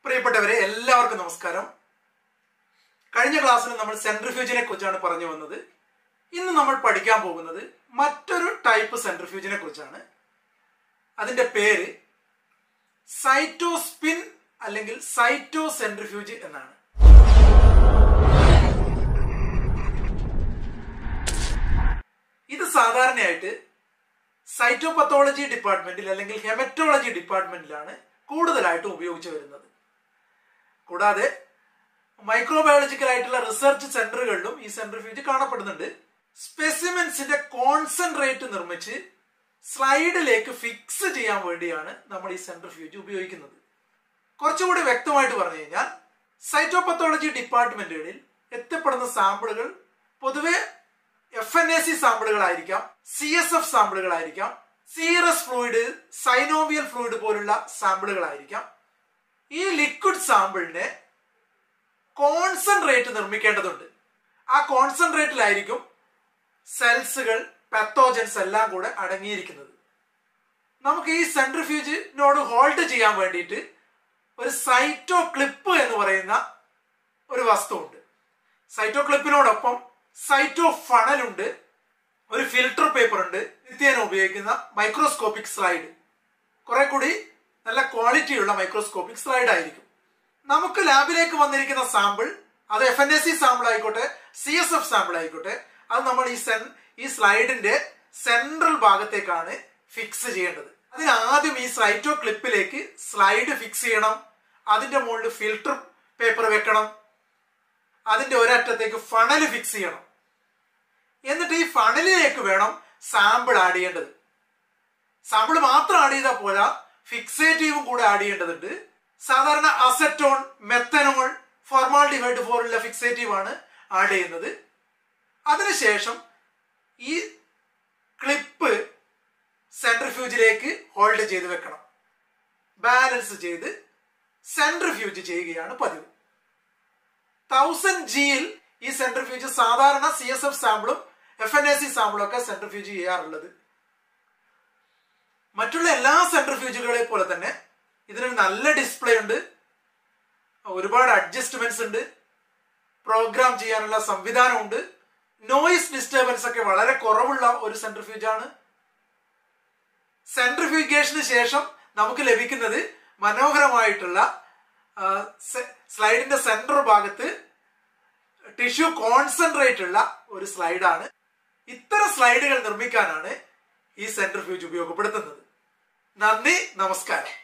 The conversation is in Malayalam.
പ്രിയപ്പെട്ടവരെ എല്ലാവർക്കും നമസ്കാരം കഴിഞ്ഞ ക്ലാസ്സിൽ നമ്മൾ സെൻട്രിഫ്യൂജിനെ കുറിച്ചാണ് പറഞ്ഞു വന്നത് ഇന്ന് നമ്മൾ പഠിക്കാൻ പോകുന്നത് മറ്റൊരു ടൈപ്പ് സെൻട്രിഫ്യൂജിനെ കുറിച്ചാണ് അതിന്റെ പേര് സൈറ്റോസ്പിൻ അല്ലെങ്കിൽ സൈറ്റോ സെൻട്രിഫ്യൂജ് എന്നാണ് ഇത് സാധാരണയായിട്ട് സൈറ്റോപത്തോളജി ഡിപ്പാർട്ട്മെന്റിൽ അല്ലെങ്കിൽ ഹെമറ്റോളജി ഡിപ്പാർട്ട്മെന്റിലാണ് കൂടുതലായിട്ടും ഉപയോഗിച്ചു വരുന്നത് കൂടാതെ മൈക്രോബയോളജിക്കൽ ആയിട്ടുള്ള റിസർച്ച് സെന്ററുകളിലും ഈ സെൻട്രിഫ്യൂജ് കാണപ്പെടുന്നുണ്ട് സ്പെസിമെൻസിന്റെ കോൺസെൻട്രേറ്റ് നിർമ്മിച്ച് സ്ലൈഡിലേക്ക് ഫിക്സ് ചെയ്യാൻ വേണ്ടിയാണ് നമ്മൾ ഈ സെൻട്രിഫ്യൂജ് ഉപയോഗിക്കുന്നത് കുറച്ചുകൂടി വ്യക്തമായിട്ട് പറഞ്ഞു കഴിഞ്ഞാൽ സൈറ്റോപത്തോളജി ഡിപ്പാർട്ട്മെന്റുകളിൽ എത്തപ്പെടുന്ന സാമ്പിളുകൾ പൊതുവെ എഫ് എൻ എ സി സാമ്പിളുകളായിരിക്കാം സി എസ് എഫ് സാമ്പിളുകളായിരിക്കാം സീറസ് ഫ്ലൂയിഡ് സൈനോവിയൽ ഫ്ലൂയിഡ് പോലുള്ള സാമ്പിളുകളായിരിക്കാം ഈ ലിക്വിഡ് സാമ്പിളിനെ കോൺസെൻട്രേറ്റ് നിർമ്മിക്കേണ്ടതുണ്ട് ആ കോൺസെൻട്രേറ്റിലായിരിക്കും സെൽസുകൾ പെത്തോജൻസ് എല്ലാം കൂടെ അടങ്ങിയിരിക്കുന്നത് നമുക്ക് ഈ സെൻട്രിഫ്യൂജിനോട് ഹോൾഡ് ചെയ്യാൻ വേണ്ടിയിട്ട് ഒരു സൈറ്റോ ക്ലിപ്പ് എന്ന് പറയുന്ന ഒരു വസ്തുവുണ്ട് സൈറ്റോ ക്ലിപ്പിനോടൊപ്പം സൈറ്റോ ഫണലുണ്ട് ഒരു ഫിൽട്ടർ പേപ്പർ ഉണ്ട് നിത്യേന ഉപയോഗിക്കുന്ന മൈക്രോസ്കോപ്പിക് സ്ലൈഡ് കുറെ കൂടി നല്ല ക്വാളിറ്റിയുള്ള മൈക്രോസ്കോപ്പിക് സ്ലൈഡ് ആയിരിക്കും നമുക്ക് ലാബിലേക്ക് വന്നിരിക്കുന്ന സാമ്പിൾ അത് F N S C sample ആയിക്കോട്ടെ സി എസ് എഫ് സാമ്പിൾ ആയിക്കോട്ടെ അത് നമ്മൾ ഈ സെൻ ഈ സ്ലൈഡിന്റെ സെൻട്രൽ ഭാഗത്തേക്കാണ് ഫിക്സ് ചെയ്യേണ്ടത് അതിന് ആദ്യം ഈ സൈറ്റോ ക്ലിപ്പിലേക്ക് സ്ലൈഡ് ഫിക്സ് ചെയ്യണം അതിന്റെ മുകളിൽ ഫിൽട്ടർ പേപ്പർ വെക്കണം അതിന്റെ ഒരറ്റത്തേക്ക് ഫണൽ ഫിക്സ് ചെയ്യണം എന്നിട്ട് ഈ ഫണലിലേക്ക് വേണം സാമ്പിൾ ആഡ് ചെയ്യേണ്ടത് സാമ്പിൾ മാത്രം ആഡ് ചെയ്താൽ പോരാ ഫിക്സേറ്റീവും കൂടെ ആഡ് ചെയ്യേണ്ടതുണ്ട് സാധാരണ അസറ്റോൺ മെത്തനോൾ ഫോർമാൽഡിഹൈഡ് പോലുള്ള ഫിക്സേറ്റീവ് ആണ് ആഡ് ചെയ്യുന്നത് അതിനുശേഷം ഈ ക്ലിപ്പ് സെൻട്രിഫ്യൂജിലേക്ക് ഹോൾഡ് ചെയ്ത് വെക്കണം ബാലൻസ് ചെയ്ത് സെൻട്രിഫ്യൂജ് ചെയ്യുകയാണ് പതിവ് തൗസൻഡ് ജിയിൽ ഈ സെൻട്രിഫ്യൂജ് സാധാരണ സി എസ് എഫ് സാമ്പിളും എഫ് എൻ എ സി സാമ്പിളും ഒക്കെ സെൻട്രിഫ്യൂജ് ചെയ്യാറുള്ളത് മറ്റുള്ള എല്ലാ സെൻട്രിഫ്യൂജുകളെ പോലെ തന്നെ ഇതിനൊരു നല്ല ഡിസ്പ്ലേ ഉണ്ട് ഒരുപാട് അഡ്ജസ്റ്റ്മെന്റ്സ് ഉണ്ട് പ്രോഗ്രാം ചെയ്യാനുള്ള സംവിധാനമുണ്ട് നോയിസ് ഡിസ്റ്റർബൻസ് ഒക്കെ വളരെ കുറവുള്ള ഒരു സെൻട്രിഫ്യൂജ് ആണ് സെൻട്രിഫ്യൂഗേഷന് ശേഷം നമുക്ക് ലഭിക്കുന്നത് മനോഹരമായിട്ടുള്ള സ്ലൈഡിന്റെ സെന്റർ ഭാഗത്ത് ടിഷ്യൂ കോൺസെൻട്രേറ്റ് ഉള്ള ഒരു സ്ലൈഡാണ് ഇത്തരം സ്ലൈഡുകൾ നിർമ്മിക്കാനാണ് ഈ സെൻട്രിഫ്യൂജ് ഉപയോഗപ്പെടുത്തുന്നത് നന്ദി നമസ്കാരം